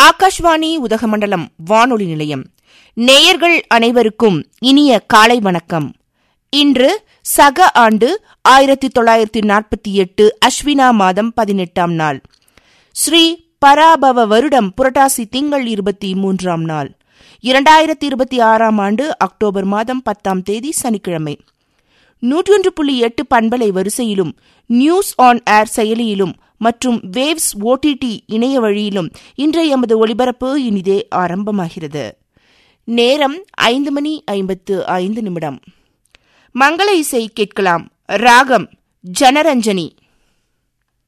ஆகாஷ்வாணி உதகமண்டலம் வானொலி நிலையம் நேயர்கள் அனைவருக்கும் இனிய காலை வணக்கம் இன்று சக ஆண்டு ஆயிரத்தி தொள்ளாயிரத்தி நாற்பத்தி எட்டு அஸ்வினா மாதம் பதினெட்டாம் நாள் ஸ்ரீ பராபவ வருடம் புரட்டாசி திங்கள் இருபத்தி மூன்றாம் நாள் இரண்டாயிரத்தி இருபத்தி ஆறாம் ஆண்டு அக்டோபர் மாதம் பத்தாம் தேதி சனிக்கிழமை நூற்றொன்று புள்ளி எட்டு பண்பலை வரிசையிலும் நியூஸ் ஆன் ஏர் செயலியிலும் மற்றும் வேவ்ஸ் ஓடிடி இணைய வழியிலும் இன்றைய எமது ஒளிபரப்பு இனிதே ஆரம்பமாகிறது நேரம் ஐந்து மணி ஐம்பத்து ஐந்து நிமிடம் மங்கள இசை கேட்கலாம் ராகம் ஜனரஞ்சனி